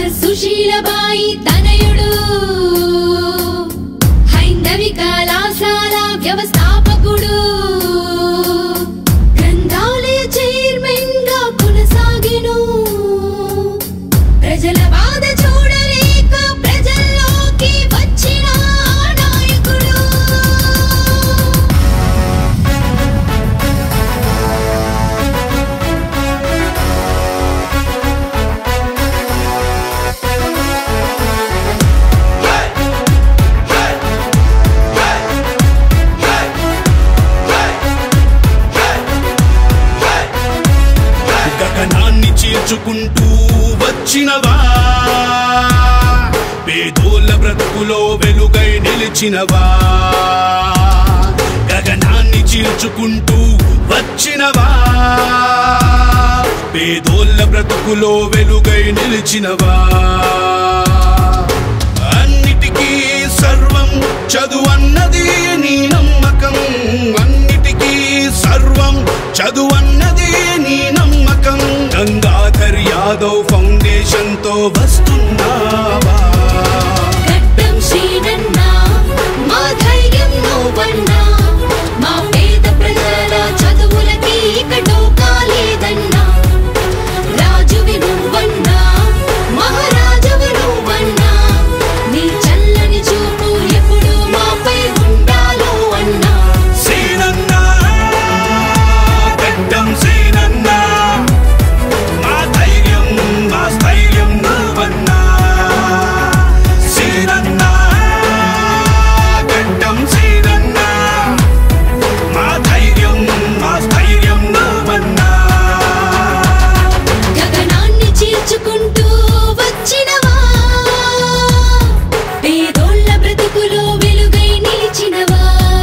సుశీలబాయి తనయుడు హైందవి కళాశాల వ్యవస్థాపకుడు గ్రంథాలయ చైర్మన్ గా కొనసాగెను ప్రజల బాధ చూడలేక ప్రజల్లోకి వచ్చిన ఆ నాయకుడు గగనాన్ని చీల్చుకుంటూ వచ్చినవా పేదోళ్ళ బ్రతుకులో వెలుగై నిలిచినవా గగనాన్ని చీల్చుకుంటూ వచ్చినవా పేదోళ్ళ బ్రతుకులో వెలుగై నిలిచినవా అన్నిటికీ సర్వం చదువన్నది నీ నమ్మకం అన్నిటికీ సర్వం చదువన్నది నీ నమ్మకం గంగాధర్ యాదవ్ ఫౌండేషన్ తో వస్తున్నావా గడ్డం శ్రీనన్న మా ధైర్యం నువ్వన్నా మా పేద ప్రజల చదువులకి ఇక డోకా లేదన్నా రాజువి నువ్వన్నా మహారాజువి నువ్వన్నా నీ చల్లని చూపు ఎప్పుడు మాపై ఉండాలో అన్నా సీనన్న గడ్డం సీనన్న మా ధైర్యం మా స్థైర్యం నువ్వన్నా సీనన్న గడ్డం సీనన్న మా ధైర్యం మా స్థైర్యం నువ్వన్నా గగనాన్ని చీల్చుకుంటూ వచ్చినవా పేదోళ్ళ బ్రతుకులో వెలుగై నిలిచినవా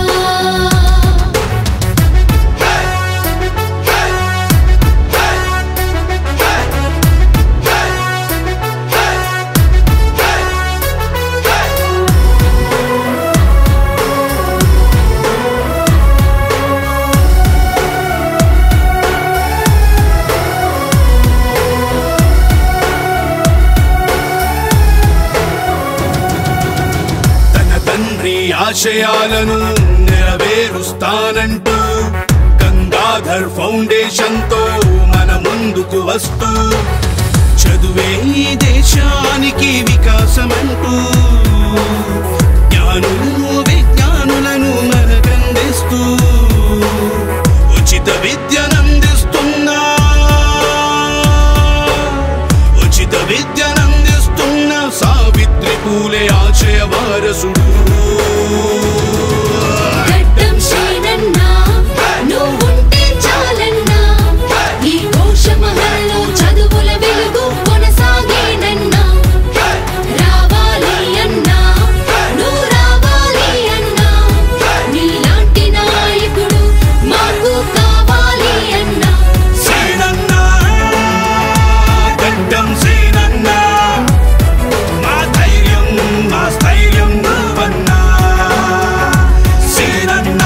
తన తండ్రి ఆశయాలను నెరవేరుస్తానంటూ గంగాధర్ ఫౌండేషన్ తో మన ముందుకు వస్తూ చదువే ఈ దేశానికి వికాసమంటూ జ్ఞానులను విజ్ఞానులను మనకందిస్తూ ఉచిత విద్యనందిస్తున్నా ఉచిత విద్యనందిస్తున్న సావిత్రి పూలే ఆశయ వారసుడు గడ్డం శ్రీనన్న నువ్వుంటే చాలన్నా ఈ ఘోషమహల్లో చదువుల వెలుగు కొనసాగేనన్నా రావాలి అన్నా నువ్వు రావాలి అన్నా నీలాంటి నాయకుడు మాకు కావాలి అన్నా సీనన్న గడ్డం సీనన్న మా ధైర్యం మా స్థైర్యం నువ్వన్నా సీనన్న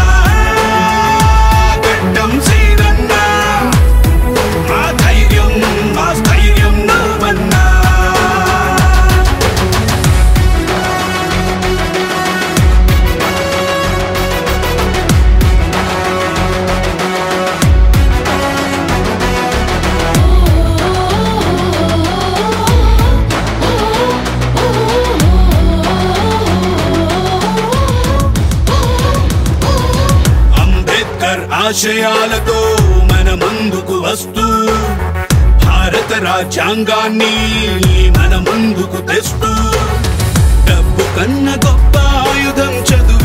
గడ్డం సీనన్న మా ధైర్యం మా స్థైర్యం నువ్వన్నా అంబేద్కర్ ఆశయాలతో మన ముందుకు వస్తూ భారత రాజ్యాంగాన్ని మన ముందుకు తెస్తూ డబ్బు కన్న గొప్ప ఆయుధం చదువు